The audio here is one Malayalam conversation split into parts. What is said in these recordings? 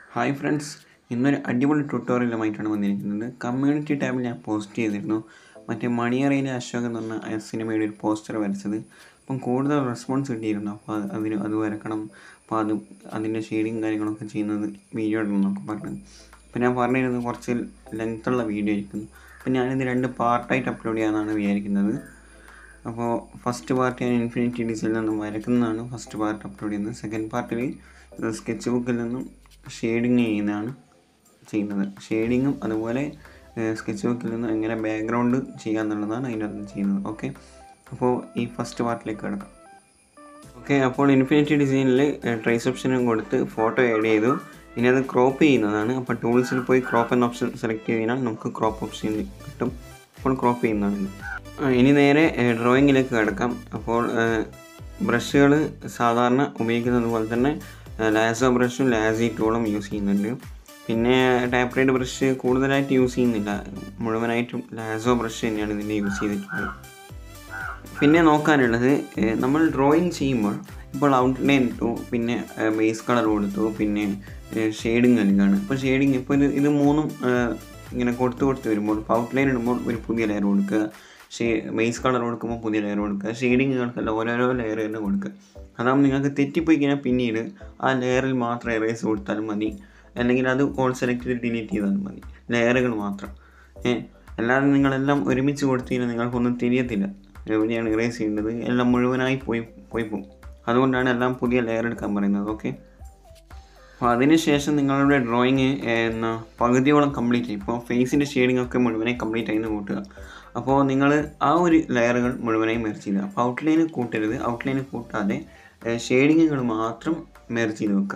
ഹായ് ഫ്രണ്ട്സ് ഇന്നൊരു അടിപൊളി ട്യൂട്ടോറിയലുമായിട്ടാണ് വന്നിരിക്കുന്നത് കമ്മ്യൂണിറ്റി ടാബിൽ ഞാൻ പോസ്റ്റ് ചെയ്തിരുന്നു മറ്റേ മണിയറയിലെ അശോക് എന്ന് പറഞ്ഞ ആ സിനിമയുടെ ഒരു പോസ്റ്റർ വരച്ചത് അപ്പം കൂടുതൽ റെസ്പോൺസ് കിട്ടിയിരുന്നു അപ്പോൾ അത് അതിന് അത് വരക്കണം അപ്പോൾ അത് അതിൻ്റെ ഷെയ്ഡിങ് കാര്യങ്ങളൊക്കെ ചെയ്യുന്നത് വീഡിയോ ഇടണം എന്നൊക്കെ പറഞ്ഞു അപ്പോൾ ഞാൻ പറഞ്ഞിരുന്നത് കുറച്ച് ലെങ്ത്തുള്ള വീഡിയോ ആയിരിക്കുന്നു അപ്പോൾ ഞാനിത് രണ്ട് പാർട്ടായിട്ട് അപ്ലോഡ് ചെയ്യാമെന്നാണ് വിചാരിക്കുന്നത് അപ്പോൾ ഫസ്റ്റ് പാർട്ട് ഞാൻ ഇൻഫിനിറ്റി ഡിസിൽ നിന്നും വരക്കുന്നതാണ് ഫസ്റ്റ് പാർട്ട് അപ്ലോഡ് ചെയ്യുന്നത് സെക്കൻഡ് പാർട്ടിൽ സ്കെച്ച് ബുക്കിൽ നിന്നും ഷെയ്ഡിങ് ചെയ്യുന്നതാണ് ചെയ്യുന്നത് ഷെയ്ഡിങ്ങും അതുപോലെ സ്കെച്ച് ബുക്കിൽ നിന്ന് എങ്ങനെ ബാക്ക്ഗ്രൗണ്ട് ചെയ്യാന്നുള്ളതാണ് അതിൻ്റെ അകത്ത് ചെയ്യുന്നത് ഓക്കെ അപ്പോൾ ഈ ഫസ്റ്റ് പാർട്ടിലേക്ക് കിടക്കാം ഓക്കെ അപ്പോൾ ഇൻഫിനിറ്റി ഡിസൈനിൽ ട്രേസ് ഓപ്ഷനും കൊടുത്ത് ഫോട്ടോ ആഡ് ചെയ്തു ഇനി അത് ക്രോപ്പ് ചെയ്യുന്നതാണ് അപ്പോൾ ടൂൾസിൽ പോയി ക്രോപ്പ് എന്ന ഓപ്ഷൻ സെലക്ട് ചെയ്ത് കഴിഞ്ഞാൽ നമുക്ക് ക്രോപ്പ് ഓപ്ഷൻ കിട്ടും അപ്പോൾ ക്രോപ്പ് ചെയ്യുന്നതാണ് ആ, ഇനി നേരെ ഡ്രോയിങ്ങിലേക്ക് കിടക്കാം അപ്പോൾ ബ്രഷുകൾ സാധാരണ ഉപയോഗിക്കുന്നത് പോലെ തന്നെ ലാസോ ബ്രഷും ലാസി ടൂളും യൂസ് ചെയ്യുന്നുണ്ട് പിന്നെ ടാപ്പ് റൈഡ് ബ്രഷ് കൂടുതലായിട്ട് യൂസ് ചെയ്യുന്നില്ല മുഴുവനായിട്ടും ലാസോ ബ്രഷ് തന്നെയാണ് ഇതിൻ്റെ യൂസ് ചെയ്തിട്ടുള്ളത് പിന്നെ നോക്കാനുള്ളത് ഏഹ്, നമ്മൾ ഡ്രോയിങ് ചെയ്യുമ്പോൾ ഇപ്പോൾ ഔട്ട്ലൈൻ ഇട്ടു പിന്നെ ബേസ് കളർ കൊടുത്തു പിന്നെ ഷെയ്ഡിങ് നൽകുകയാണ് ഇപ്പോൾ ഷെയ്ഡിങ് ഇപ്പോൾ ഇത് ഇത് മൂന്നും ഏഹ്, ഇങ്ങനെ കൊടുത്ത് കൊടുത്ത് വരുമ്പോൾ ഇപ്പോൾ ഔട്ട്ലൈൻ ഇടുമ്പോൾ ഒരു പുതിയ ലെയർ കൊടുക്കുക ഷേ ബേസ് കളർ കൊടുക്കുമ്പോൾ പുതിയ ലെയർ കൊടുക്കുക ഷെയ്ഡിങ്ങുകൾക്കല്ല ഓരോരോ ലെയർ തന്നെ കൊടുക്കുക അതാകുമ്പോൾ നിങ്ങൾക്ക് തെറ്റിപ്പോയി കഴിഞ്ഞാൽ പിന്നീട് ആ ലെയറിൽ മാത്രം എറേസ് കൊടുത്താലും മതി അല്ലെങ്കിൽ അത് ഓൾ സെലക്ട് ചെയ്ത് ഡിലീറ്റ് ചെയ്താലും മതി ലെയറുകൾ മാത്രം ഏഹ് അല്ലാതെ നിങ്ങളെല്ലാം ഒരുമിച്ച് കൊടുത്തു കഴിഞ്ഞാൽ നിങ്ങൾക്കൊന്നും തിരിയത്തില്ല എവിടെയാണ് ഇറേസ് ചെയ്യേണ്ടത് എല്ലാം മുഴുവനായി പോയി പോയി പോകും അതുകൊണ്ടാണ് എല്ലാം പുതിയ ലെയർ എടുക്കാൻ പറയുന്നത് ഓക്കെ അപ്പോൾ അതിനുശേഷം നിങ്ങളുടെ ഡ്രോയിങ് എന്നാ പകുതിയോളം കംപ്ലീറ്റ് ആയി ഇപ്പോൾ ഫേസിൻ്റെ ഷെയ്ഡിംഗ് ഒക്കെ മുഴുവനായി കംപ്ലീറ്റ് ആയി എന്ന് കൂട്ടുക അപ്പോൾ നിങ്ങൾ ആ ഒരു ലെയറുകൾ മുഴുവനായി മെർച്ച് ചെയ്യുക അപ്പോൾ ഔട്ട്ലൈന് കൂട്ടരുത് ഔട്ട്ലൈന് കൂട്ടാതെ ഷെയ്ഡിങ്ങുകൾ മാത്രം മെർച്ച് ചെയ്ത് വെക്കുക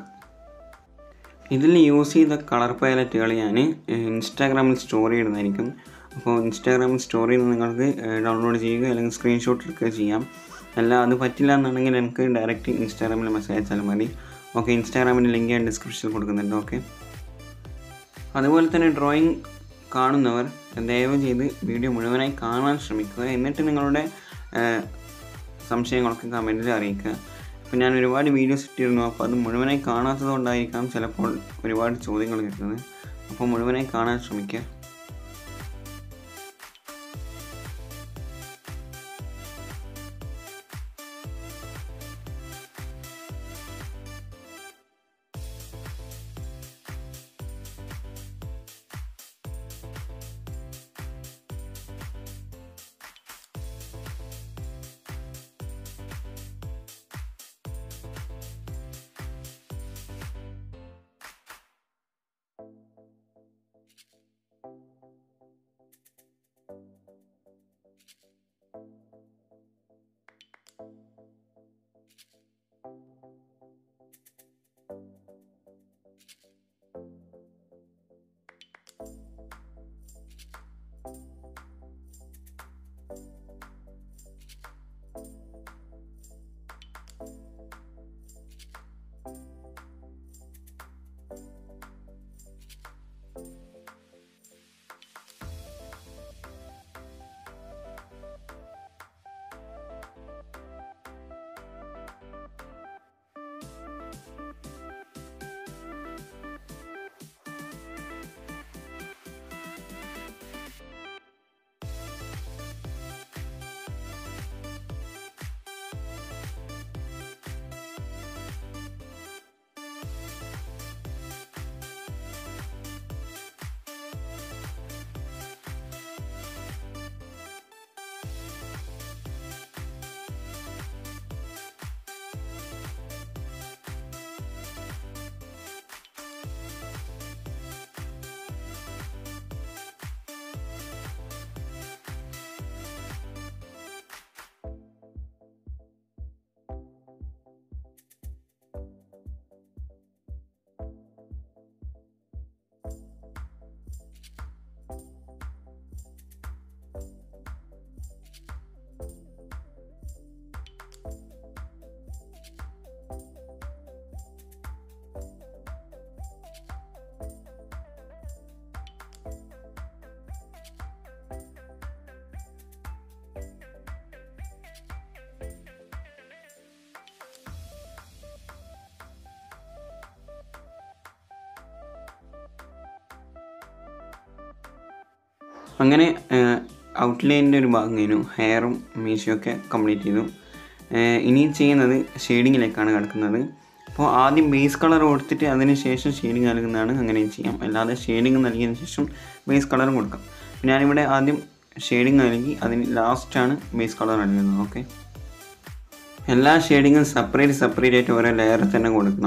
ഇതിൽ യൂസ് ചെയ്ത കളർ പൈലറ്റുകൾ ഞാൻ ഇൻസ്റ്റാഗ്രാമിൽ സ്റ്റോറി ഇടുന്നതായിരിക്കും അപ്പോൾ ഇൻസ്റ്റാഗ്രാമിൽ സ്റ്റോറിയിൽ നിന്ന് നിങ്ങൾക്ക് ഡൗൺലോഡ് ചെയ്യുക അല്ലെങ്കിൽ സ്ക്രീൻഷോട്ട് എടുക്കുക ചെയ്യാം അല്ല അത് പറ്റില്ല എന്നുണ്ടെങ്കിൽ എനിക്ക് ഡയറക്റ്റ് ഇൻസ്റ്റാഗ്രാമിൽ മെസ്സേജ് അയച്ചാൽ മതി ഓക്കെ ഇൻസ്റ്റാഗ്രാമിൻ്റെ ലിങ്ക് ഞാൻ ഡിസ്ക്രിപ്ഷനിൽ കൊടുക്കുന്നുണ്ട് ഓക്കെ അതുപോലെ തന്നെ ഡ്രോയിങ് കാണുന്നവർ ദയവ് ചെയ്ത് വീഡിയോ മുഴുവനായി കാണാൻ ശ്രമിക്കുക എന്നിട്ട് നിങ്ങളുടെ ഏഹ്, സംശയങ്ങളൊക്കെ കമൻറ്റിൽ അറിയിക്കുക ഇപ്പോൾ ഞാൻ ഒരുപാട് വീഡിയോസ് ഇട്ടിരുന്നു അപ്പോൾ അത് മുഴുവനായി കാണാത്തത് കൊണ്ടായിരിക്കാം ചിലപ്പോൾ ഒരുപാട് ചോദ്യങ്ങൾ കിട്ടുന്നത് അപ്പോൾ മുഴുവനായി കാണാൻ ശ്രമിക്കുക അങ്ങനെ ഔട്ട്ലൈനിൻ്റെ ഒരു ഭാഗം കഴിഞ്ഞു ഹെയറും മീശയൊക്കെ കംപ്ലീറ്റ് ചെയ്തു ഏഹ് ഇനി ചെയ്യുന്നത് ഷെയ്ഡിങ്ങിലേക്കാണ് കിടക്കുന്നത് അപ്പോൾ ആദ്യം ബേസ് കളർ കൊടുത്തിട്ട് അതിന് ശേഷം ഷെയ്ഡിങ് നൽകുന്നതാണ് അങ്ങനെയും ചെയ്യാം അല്ലാതെ ഷെയ്ഡിങ് നൽകിയതിന് ശേഷം ബേസ് കളറും കൊടുക്കാം അപ്പോൾ ഞാനിവിടെ ആദ്യം ഷെയ്ഡിങ് നൽകി അതിന് ലാസ്റ്റാണ് ബേസ് കളർ നൽകുന്നത് ഓക്കെ എല്ലാ ഷെയ്ഡിങ്ങും സെപ്പറേറ്റ് സെപ്പറേറ്റ് ആയിട്ട് ഓരോ ലെയറിൽ തന്നെ കൊടുക്കണം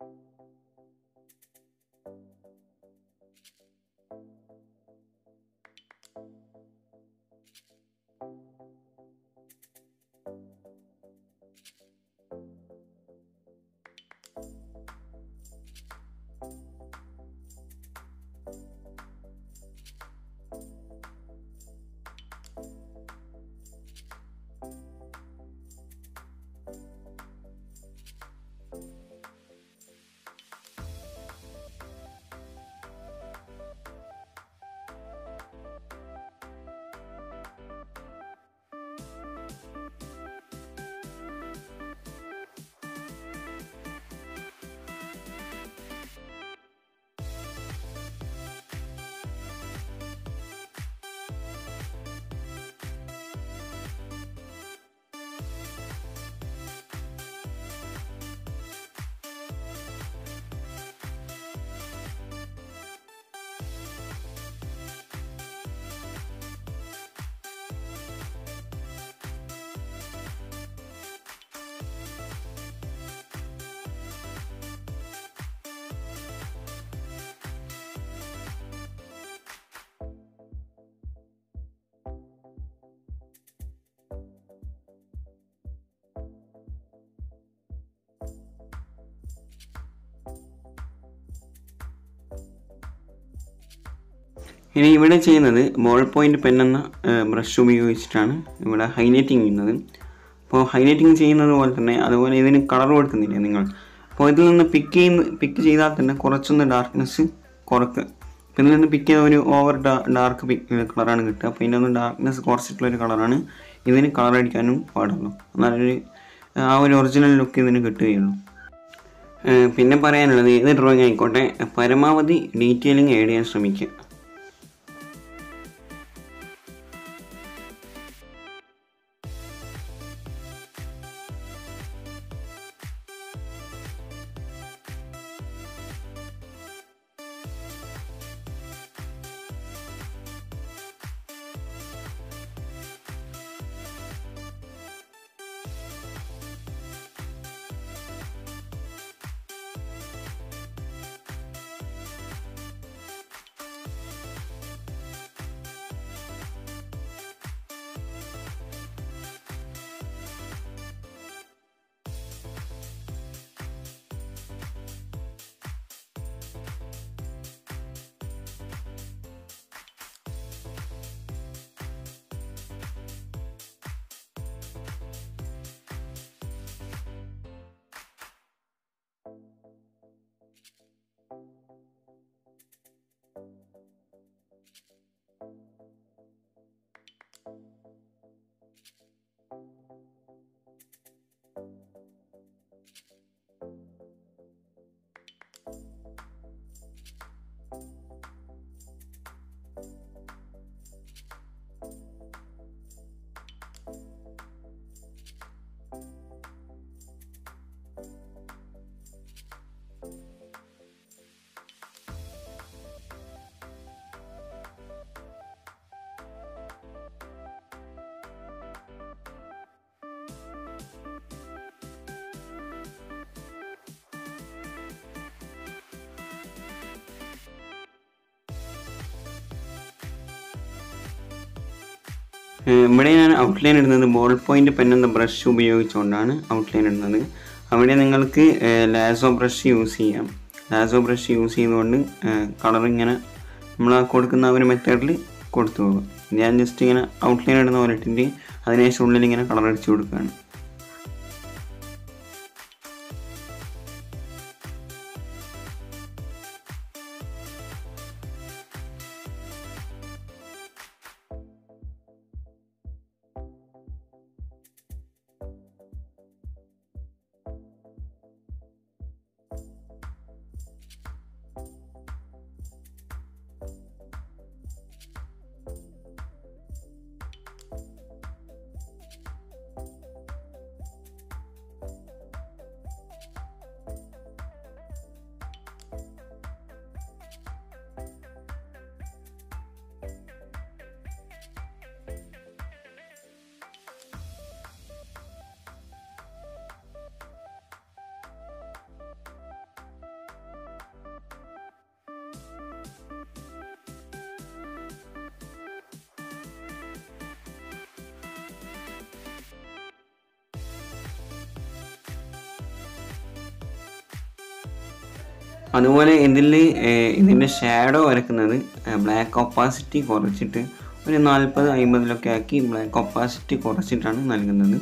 ഇനി ഇവിടെ ചെയ്യുന്നത് ബോൾ പോയിന്റ് പെൻ എന്ന ബ്രഷ് ഉപയോഗിച്ചിട്ടാണ് ഇവിടെ ഹൈലൈറ്റിംഗ് ചെയ്യുന്നത് അപ്പോൾ ഹൈലൈറ്റിംഗ് ചെയ്യുന്നത് പോലെ തന്നെ അതുപോലെ ഇതിന് കളർ കൊടുക്കുന്നില്ലേ നിങ്ങൾ അപ്പോൾ ഇതിൽ നിന്ന് പിക്ക് ചെയ്യുന്ന പിക്ക് ചെയ്താൽ തന്നെ കുറച്ചൊന്ന് ഡാർക്ക്നെസ് കുറക്കുക അപ്പോൾ ഇതിൽ നിന്ന് പിക്ക് ചെയ്ത ഒരു ഓവർ ഡാർക്ക് പിക്ക് കളറാണ് കിട്ടുക അപ്പോൾ ഇതിൻ്റെ ഒന്ന് ഡാർക്ക്നെസ് കുറച്ചിട്ടുള്ളൊരു കളറാണ് ഇതിന് കളർ അടിക്കാനും പാടുള്ളൂ എന്നാലൊരു ആ ഒരു ഒറിജിനൽ ലുക്ക് ഇതിന് കിട്ടുകയുള്ളൂ ഏഹ് പിന്നെ പറയാനുള്ളത് ഏത് ഡ്രോയിങ് ആയിക്കോട്ടെ പരമാവധി ഡീറ്റെയിലിംഗ് ആഡ് ചെയ്യാൻ ശ്രമിക്കുക ഏഹ് ഇവിടെ ഞാൻ ഔട്ട്ലൈൻ ഇടുന്നത് ബോൾ പോയിന്റ് പെൻ എന്ന ബ്രഷ് ഉപയോഗിച്ചുകൊണ്ടാണ് ഔട്ട്ലൈൻ ഇടുന്നത് അവിടെ നിങ്ങൾക്ക് ലാസോ ബ്രഷ് യൂസ് ചെയ്യാം ലാസോ ബ്രഷ് യൂസ് ചെയ്തുകൊണ്ട് കളർ ഇങ്ങനെ നമ്മൾ ആ കൊടുക്കുന്ന ആ ഒരു മെത്തേഡിൽ കൊടുത്തു പോകും ഞാൻ ജസ്റ്റ് ഇങ്ങനെ ഔട്ട്ലൈൻ ഇടുന്ന പോലെ ഇട്ടിട്ട് അതിനുശേഷം ഉള്ളിൽ ഇങ്ങനെ കളർ അടിച്ചു കൊടുക്കുകയാണ് അതുപോലെ ഇതിൽ ഇതിൻ്റെ ഷാഡോ വരക്കുന്നത് ബ്ലാക്ക് ഒപ്പാസിറ്റി കുറച്ചിട്ട് ഒരു നാൽപ്പത് അമ്പതിലൊക്കെ ആക്കി ബ്ലാക്ക് ഒപ്പാസിറ്റി കുറച്ചിട്ടാണ് നൽകുന്നത്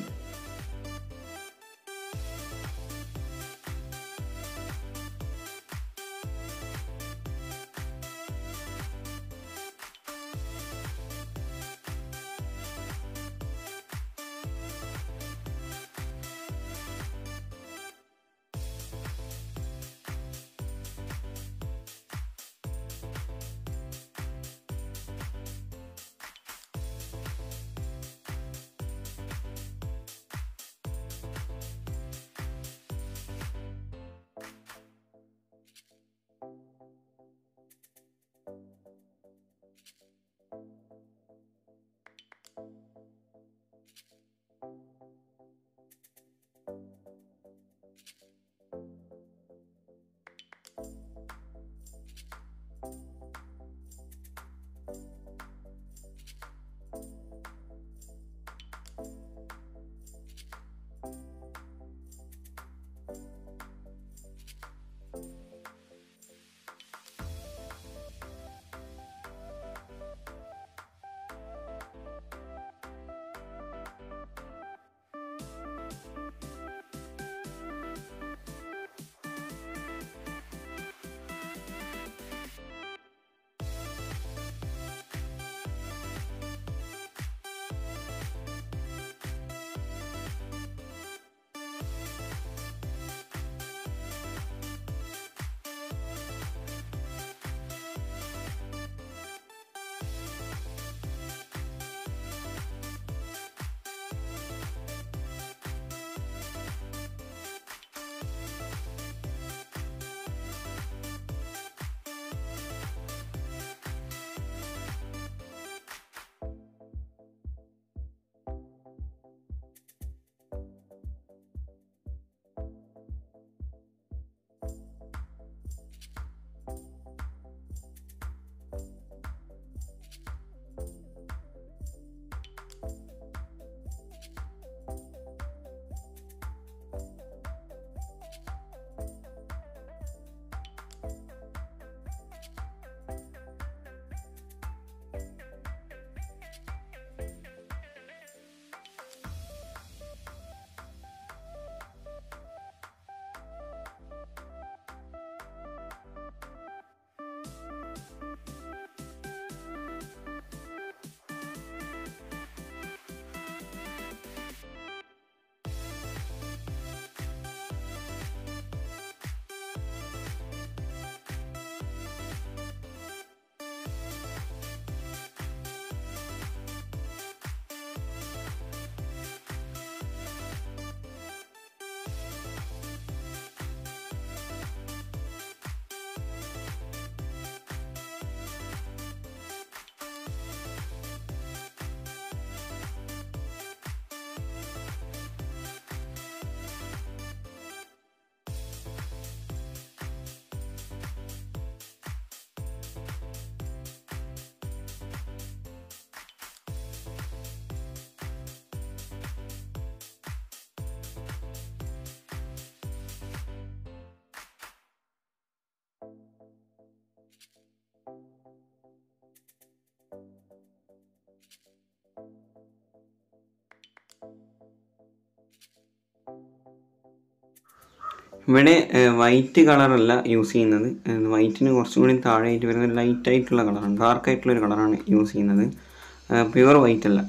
ഇവിടെ വൈറ്റ് കളറല്ല യൂസ് ചെയ്യുന്നത് വൈറ്റിന് കുറച്ചും കൂടി താഴെയായിട്ട് വരുന്ന ലൈറ്റ് ആയിട്ടുള്ള കളറാണ് ഡാർക്ക് ആയിട്ടുള്ള ഒരു കളറാണ് യൂസ് ചെയ്യുന്നത് പ്യുവർ വൈറ്റ് അല്ല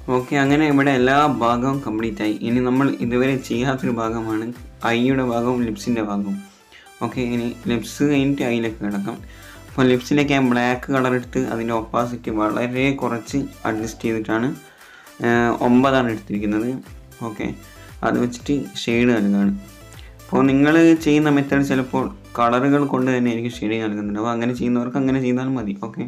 ഓക്കെ അങ്ങനെ ഇവിടെ എല്ലാ ഭാഗവും കംപ്ലീറ്റ് ആയി ഇനി നമ്മൾ ഇതുവരെ ചെയ്യാത്തൊരു ഭാഗമാണ് ഐയുടെ ഭാഗവും ലിപ്സിൻ്റെ ഭാഗവും ഓക്കെ ഇനി ലിപ്സ് കഴിഞ്ഞിട്ട് ഐയിലേക്ക് കിടക്കാം അപ്പോൾ ലിപ്സിലേക്ക് ഞാൻ ബ്ലാക്ക് കളർ എടുത്ത് അതിൻ്റെ ഒപ്പാസിറ്റി വളരെ കുറച്ച് അഡ്ജസ്റ്റ് ചെയ്തിട്ടാണ് ആഹ്, ഒമ്പതാണ് എടുത്തിരിക്കുന്നത് ഓക്കെ അത് വെച്ചിട്ട് ഷെയ്ഡ് നൽകുകയാണ് അപ്പോൾ നിങ്ങൾ ചെയ്യുന്ന മെത്തേഡ് ചിലപ്പോൾ കളറുകൾ കൊണ്ട് തന്നെ എനിക്ക് ഷെയ്ഡ് നൽകുന്നുണ്ട് അപ്പോൾ അങ്ങനെ ചെയ്യുന്നവർക്ക് അങ്ങനെ ചെയ്താൽ മതി ഓക്കെ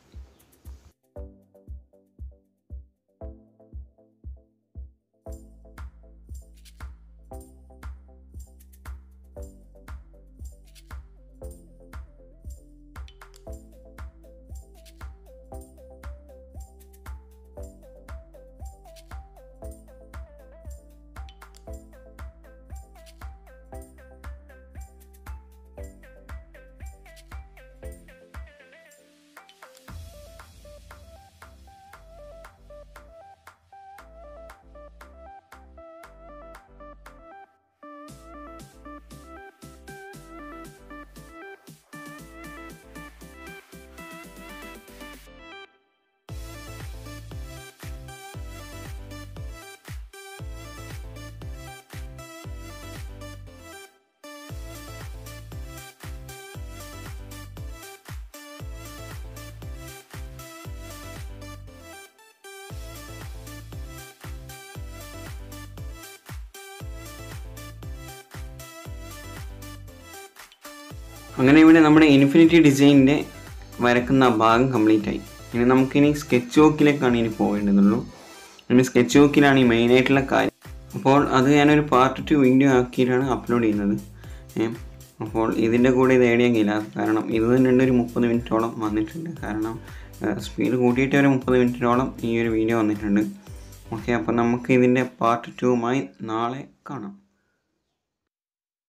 അങ്ങനെ ഇവിടെ നമ്മുടെ ഇൻഫിനിറ്റി ഡിസൈനിൻ്റെ വരക്കുന്ന ഭാഗം കംപ്ലീറ്റ് ആയി ഇനി നമുക്കിനി സ്കെച്ച് ബുക്കിലേക്കാണ് ഇനി പോകേണ്ടതുള്ളൂ ഇനി സ്കെച്ച് ബുക്കിലാണ് ഈ മെയിനായിട്ടുള്ള കാര്യം അപ്പോൾ അത് ഞാനൊരു പാർട്ട് ടു വീഡിയോ ആക്കിയിട്ടാണ് അപ്ലോഡ് ചെയ്യുന്നത് ഏ, അപ്പോൾ ഇതിൻ്റെ കൂടെ ഇത് ഏഡ് ചെയ്യാൻ കഴിയില്ല കാരണം ഇത് തന്നെ ഒരു മുപ്പത് മിനിറ്റോളം വന്നിട്ടുണ്ട് കാരണം സ്പീഡ് കൂട്ടിയിട്ട് ഒരു മുപ്പത് മിനിറ്റിനോളം ഈ ഒരു വീഡിയോ വന്നിട്ടുണ്ട് ഓക്കെ അപ്പോൾ നമുക്ക് ഇതിൻ്റെ പാർട്ട് ടുവുമായി നാളെ കാണാം